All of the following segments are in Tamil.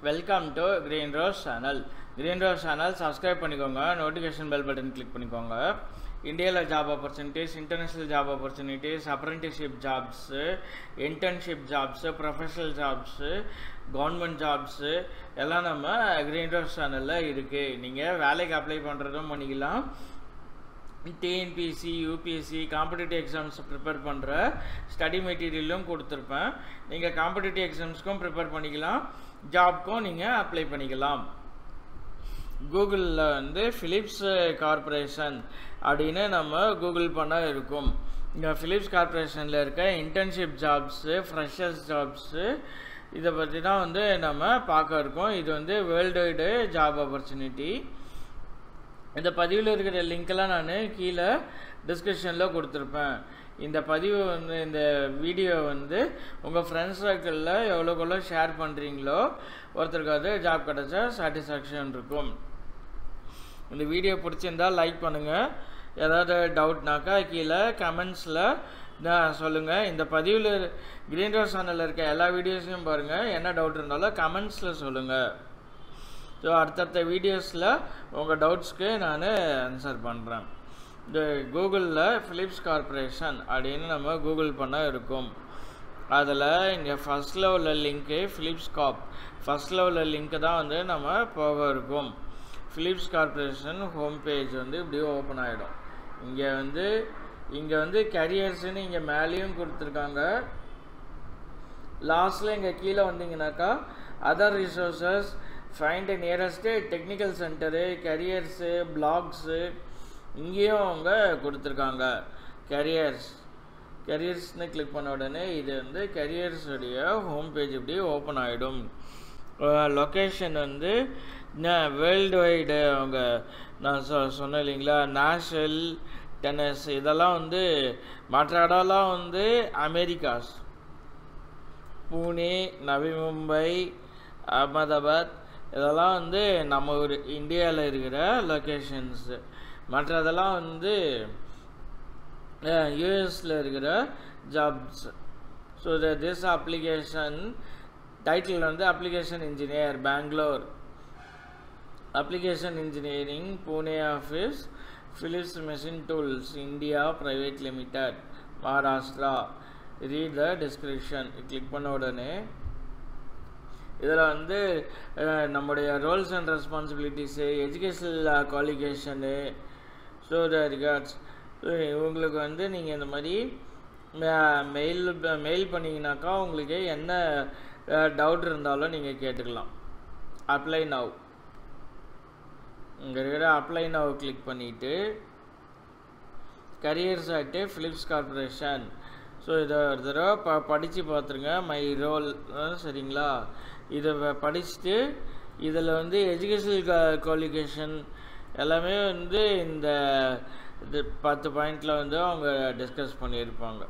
welcome to green rose channel green rose channel subscribe பண்ணிக்கோங்க நோட்டிஃபிகேஷன் பெல் பட்டன் கிளிக் பண்ணிக்கோங்க இந்தியாவில் job opportunities international job opportunities apprenticeship jobs internship jobs professional jobs government jobs எல்லாம் நம்ம கிரீன் ரோஸ் சேனலில் இருக்குது நீங்கள் வேலைக்கு அப்ளை பண்ணுறதும் பண்ணிக்கலாம் TNPSC UPSC competitive exams prepare பண்ணுற ஸ்டடி மெட்டீரியலும் கொடுத்துருப்பேன் நீங்கள் காம்படிட்டிவ் எக்ஸாம்ஸ்க்கும் ப்ரிப்பேர் பண்ணிக்கலாம் ஜாப்க்கும் நீங்கள் அப்ளை பண்ணிக்கலாம் கூகுளில் வந்து ஃபிலிப்ஸ் கார்ப்பரேஷன் அப்படின்னு நம்ம கூகுள் பண்ண இருக்கும் இந்த ஃபிலிப்ஸ் கார்ப்பரேஷனில் இருக்க இன்டர்ன்ஷிப் ஜாப்ஸு ஃப்ரெஷர்ஸ் ஜாப்ஸு இதை பற்றி தான் வந்து நம்ம பார்க்க இருக்கோம் இது வந்து வேர்ல்டு வைடு ஜாப் ஆப்பர்ச்சுனிட்டி இந்த பதிவில் இருக்கிற லிங்க்கெல்லாம் நான் கீழே டிஸ்கிரிப்ஷனில் கொடுத்துருப்பேன் இந்த பதிவு வந்து இந்த வீடியோ வந்து உங்கள் ஃப்ரெண்ட்ஸ் சர்க்கிளில் எவ்வளோக்குள்ள ஷேர் பண்ணுறீங்களோ ஒருத்தருக்காவது ஜாப் கிடச்சா சாட்டிஸ்ஃபேக்ஷன் இருக்கும் இந்த வீடியோ பிடிச்சிருந்தா லைக் பண்ணுங்கள் ஏதாவது டவுட்னாக்கா கீழே கமெண்ட்ஸில் நான் சொல்லுங்கள் இந்த பதிவில் கிரீன் ரோஸ் சேனலில் இருக்க எல்லா வீடியோஸையும் பாருங்கள் என்ன டவுட் இருந்தாலும் கமெண்ட்ஸில் சொல்லுங்கள் ஸோ அடுத்தடுத்த வீடியோஸில் உங்கள் டவுட்ஸ்க்கு நான் ஆன்சர் பண்ணுறேன் இந்த கூகுளில் ஃபிலிப்ஸ் கார்ப்பரேஷன் அப்படின்னு நம்ம கூகுள் பண்ண இருக்கும் அதில் இங்கே ஃபஸ்ட்டில் உள்ள லிங்க்கு ஃபிலிப்ஸ் காப் ஃபஸ்ட்டில் உள்ள லிங்க்கு தான் வந்து நம்ம போக இருக்கும் ஃபிலிப்ஸ் கார்ப்பரேஷன் ஹோம் பேஜ் வந்து இப்படி ஓப்பன் ஆகிடும் இங்கே வந்து இங்கே வந்து கரியர்ஸ்னு இங்கே மேலேயும் கொடுத்துருக்காங்க லாஸ்ட்டில் இங்கே கீழே வந்தீங்கன்னாக்கா other resources find nearest technical centre careers blogs இங்கேயும் அவங்க கொடுத்துருக்காங்க கரியர்ஸ் கரியர்ஸ்னு கிளிக் பண்ண உடனே இது வந்து கரியர்ஸுடைய ஹோம் பேஜ் இப்படி ஓப்பன் ஆகிடும் லொக்கேஷன் வந்து வேர்ல்டு வைடு அவங்க நான் சொ சொன்னேன் இல்லைங்களா நேஷனல் டென்னிஸ் இதெல்லாம் வந்து மற்ற இடம்லாம் வந்து அமெரிக்காஸ் பூனே நவி மும்பை அகமதாபாத் இதெல்லாம் வந்து நம்ம ஒரு இந்தியாவில் இருக்கிற லொக்கேஷன்ஸு மற்றதெல்லாம் வந்து யூஎஸில் இருக்கிற jobs so this application title வந்து application engineer Bangalore application engineering Pune office Philips machine tools India private limited Maharashtra read the description click பண்ண உடனே இதில் வந்து நம்முடைய roles and responsibilities educational qualification so the regards இவங்களுக்கு வந்து நீங்கள் இந்த மாதிரி மெயில் மெயில் பண்ணிங்கனாக்கா உங்களுக்கு என்ன டவுட் இருந்தாலும் நீங்கள் கேட்டுக்கலாம் அப்ளை நவ் இங்கே இருக்கிற அப்ளை நவ் கிளிக் பண்ணிவிட்டு careers at Philips corporation so இதை ஒரு தடவை ப படித்து பார்த்துருங்க மை ரோல் சரிங்களா இதை படிச்சுட்டு இதில் வந்து எஜுகேஷனல் குவாலிஃபிகேஷன் எல்லாமே வந்து இந்த இது பத்து பாயிண்டில் வந்து அவங்க டிஸ்கஸ் பண்ணியிருப்பாங்க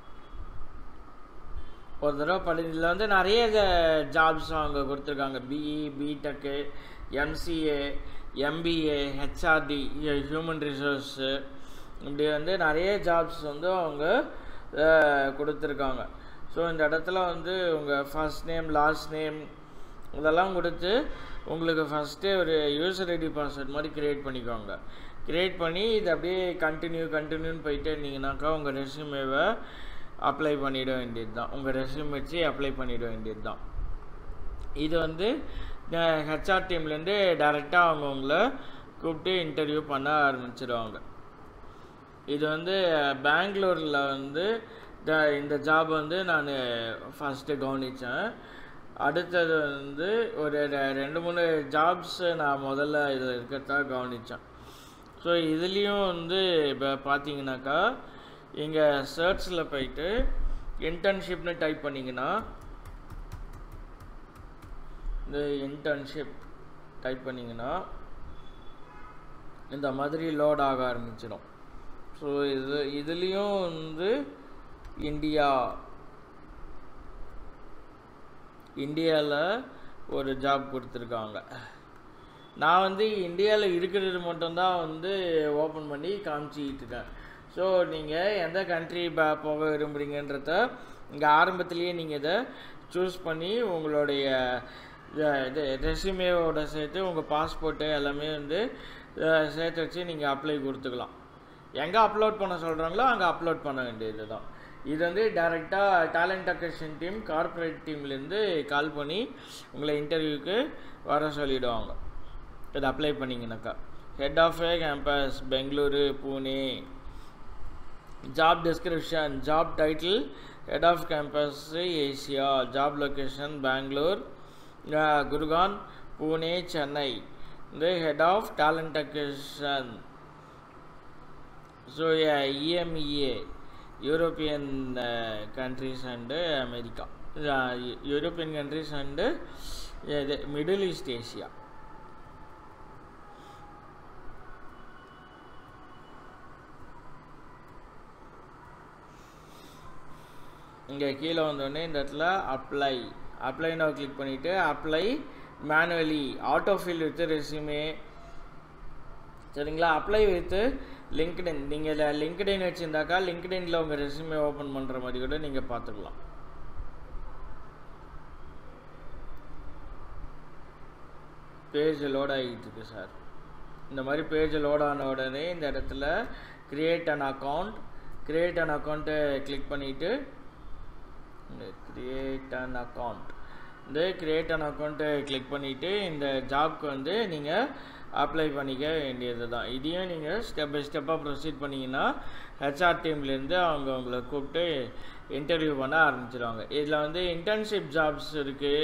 ஒரு தடவை படி இதில் வந்து நிறைய ஜாப்ஸ் அவங்க கொடுத்துருக்காங்க BE BTech MCA MBA HRD human resource இப்படி வந்து நிறைய ஜாப்ஸ் வந்து அவங்க கொடுத்துருக்காங்க ஸோ இந்த இடத்துல வந்து உங்கள் ஃபஸ்ட் நேம் லாஸ்ட் நேம் இதெல்லாம் கொடுத்து உங்களுக்கு ஃபஸ்ட்டு ஒரு யூசர் ஐடி பாஸ்வேர்ட் மாதிரி க்ரியேட் பண்ணிக்கோங்க க்ரியேட் பண்ணி இது அப்படியே கண்டினியூ கண்டினியூன்னு போயிட்டே இருந்தீங்கன்னாக்கா உங்கள் ரெஸ்யூமேவை அப்ளை பண்ணிட வேண்டியது தான் உங்கள் ரெஸ்யூம் வச்சு அப்ளை பண்ணிட வேண்டியது தான் இது வந்து ஹெச்ஆர் டீம்லேருந்து டேரெக்டாக அவங்க உங்களை கூப்பிட்டு இன்டர்வியூ பண்ண ஆரம்பிச்சிடுவாங்க இது வந்து பெங்களூரில் வந்து இந்த ஜாப் வந்து நான் ஃபஸ்ட்டு கவனித்தேன் அடுத்தது வந்து ஒரு ரெண்டு மூணு ஜாப்ஸ் நான் முதல்ல இதில் இருக்கிறதா கவனித்தேன் ஸோ இதுலேயும் வந்து இப்போ பார்த்தீங்கன்னாக்கா இங்கே சர்ச்சில் போயிட்டு இன்டர்ன்ஷிப்னு டைப் பண்ணிங்கன்னா இந்த இன்டர்ன்ஷிப் டைப் பண்ணிங்கன்னா இந்த மாதிரி லோட் ஆக ஆரம்பிச்சிடும் ஸோ இது இதுலேயும் வந்து இந்தியா இந்தியாவில் ஒரு ஜாப் கொடுத்துருக்காங்க நான் வந்து இந்தியாவில் இருக்கிறது மட்டும்தான் வந்து ஓப்பன் பண்ணி காமிச்சிக்கிட்டு இருக்கேன் ஸோ நீங்கள் எந்த கண்ட்ரி போக விரும்புகிறீங்கன்றத இங்கே ஆரம்பத்துலேயே நீங்கள் இதை சூஸ் பண்ணி உங்களுடைய இது ரெசியூமேவோட சேர்த்து உங்கள் பாஸ்போர்ட்டு எல்லாமே வந்து அஹ், சேர்த்து வச்சு நீங்கள் அப்ளை கொடுத்துக்கலாம் எங்கே அப்லோட் பண்ண சொல்கிறாங்களோ அங்கே அப்லோட் பண்ண வேண்டியது தான் இது வந்து டேரெக்டாக டேலண்ட் அக்வஷன் டீம் கார்ப்பரேட் டீம்லேருந்து கால் பண்ணி உங்களை இன்டர்வியூக்கு வர சொல்லிவிடுவாங்க இது அப்ளை பண்ணிங்கனாக்கா head of a campus Bengaluru Pune job description job title head of campus Asia job location Bangalore Gurgaon Pune Chennai இந்த head of talent acquisition so EMEA European countries and America European countries and இது மிடில் ஈஸ்ட் ஏஷியா இங்கே கீழே வந்தோடனே இந்த இடத்துல அப்ளை அப்ளை நான் கிளிக் பண்ணிவிட்டு apply manually auto fill with resume சரிங்களா அப்ளை வித் லிங்க்டின் நீங்கள் லிங்க்டின் வச்சுருந்தாக்கா லிங்க்டின்ல உங்கள் ரெஸ்யூமே ஓப்பன் பண்ணுற மாதிரி கூட நீங்கள் பார்த்துக்கலாம் பேஜ் லோட் ஆகிட்டு இருக்கு சார் இந்த மாதிரி பேஜ் லோட் ஆன உடனே இந்த இடத்துல create an account create an அக்கௌண்ட்டை கிளிக் பண்ணிவிட்டு கிரியேட் அன் அக்கௌண்ட் இந்த கிரியேட் அன் அக்கௌண்ட்டை கிளிக் பண்ணிவிட்டு இந்த ஜாப்க்கு வந்து நீங்கள் அப்ளை பண்ணிக்க வேண்டியது தான் இதையும் நீங்கள் ஸ்டெப் பை ஸ்டெப்பாக ப்ரொசீட் பண்ணிங்கன்னா ஹெச்ஆர் டீம்லேருந்து அவங்க உங்களை கூப்பிட்டு இன்டர்வியூ பண்ண ஆரம்பிச்சிடுவாங்க இதில் வந்து இன்டர்ன்ஷிப் ஜாப்ஸ் இருக்குது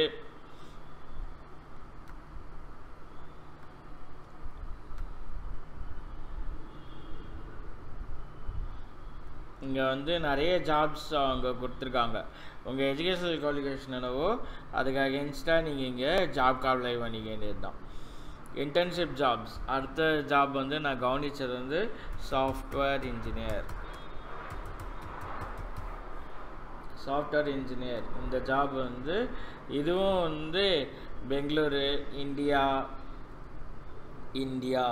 இங்கே வந்து நிறைய ஜாப்ஸ் அவங்க கொடுத்துருக்காங்க உங்கள் எஜுகேஷனல் குவாலிஃபிகேஷன் என்னவோ அதுக்கு அகேன்ஸ்டாக நீங்கள் இங்கே ஜாப்க்கு அப்ளை பண்ணிக்க வேண்டியது தான் இன்டர்ன்ஷிப் ஜாப்ஸ் அடுத்த ஜாப் வந்து நான் கவனித்தது வந்து சாஃப்ட்வேர் இன்ஜினியர் சாஃப்ட்வேர் இன்ஜினியர் இந்த ஜாப் வந்து இதுவும் வந்து Bengaluru India India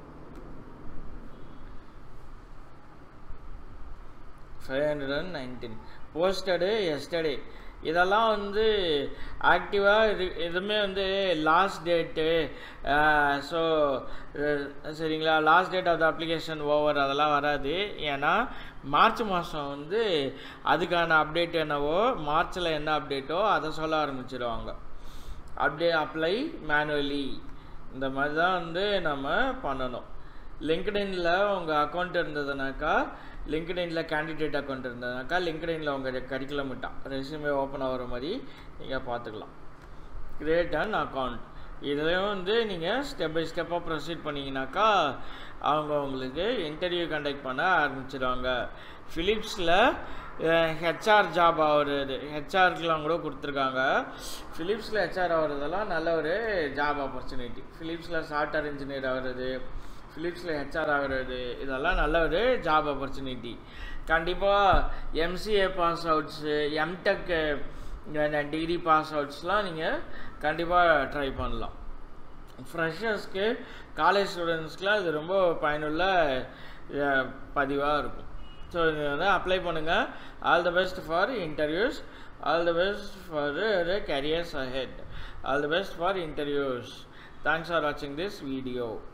five hundred and nineteen posted yesterday இதெல்லாம் வந்து ஆக்டிவாக இது எதுவுமே வந்து லாஸ்ட் டேட்டு ஸோ சரிங்களா last date of the application over அதெல்லாம் வராது ஏன்னா மார்ச் மாதம் வந்து அதுக்கான அப்டேட் என்னவோ மார்ச்சில் என்ன அப்டேட்டோ அதை சொல்ல ஆரம்பிச்சிடுவாங்க அப்டே அப்ளை மேனுவலி இந்த மாதிரி தான் வந்து நம்ம பண்ணணும் லிங்க்டின்ல உங்கள் அக்கௌண்ட் இருந்ததுனாக்கா லிங்க்டின்ல கேண்டிடேட் அக்கௌண்ட் இருந்ததுனாக்கா லிங்க்டின்ல உங்கள் கரிக்குலம் விட்டா ரெஸ்யூமே ஓப்பன் ஆகிற மாதிரி நீங்கள் பார்த்துக்கலாம் கிரியேட் அன் அக்கௌண்ட் இதுலேயும் வந்து நீங்கள் ஸ்டெப் பை ஸ்டெப்பாக ப்ரொசீட் பண்ணிங்கனாக்கா அவங்க உங்களுக்கு இன்டர்வியூ கண்டக்ட் பண்ண ஆரம்பிச்சிடுவாங்க ஃபிலிப்ஸில் ஹெச்ஆர் ஜாப் ஆகுறது ஹெச்ஆருக்குலாம் கூட கொடுத்துருக்காங்க ஃபிலிப்ஸில் ஹெச்ஆர் ஆகுறதெல்லாம் நல்ல ஒரு ஜாப் ஆப்பர்ச்சுனிட்டி ஃபிலிப்ஸில் சாஃப்ட்வேர் இன்ஜினியர் ஆகுறது ஃபிலிப்ஸில் ஹெச்ஆர் ஆகுறது இதெல்லாம் நல்ல ஒரு ஜாப் ஆப்பர்ச்சுனிட்டி கண்டிப்பாக MCA pass outs MTech degree pass அவுட்ஸ்லாம் நீங்கள் கண்டிப்பாக ட்ரை பண்ணலாம் ஃப்ரெஷர்ஸ்க்கு காலேஜ் ஸ்டூடெண்ட்ஸ்க்குலாம் இது ரொம்ப பயனுள்ள பதிவாக இருக்கும் ஸோ இது வந்து அப்ளை பண்ணுங்கள் all the best for interviews all the best for careers ahead all the best for interviews thanks for வாட்சிங் திஸ் வீடியோ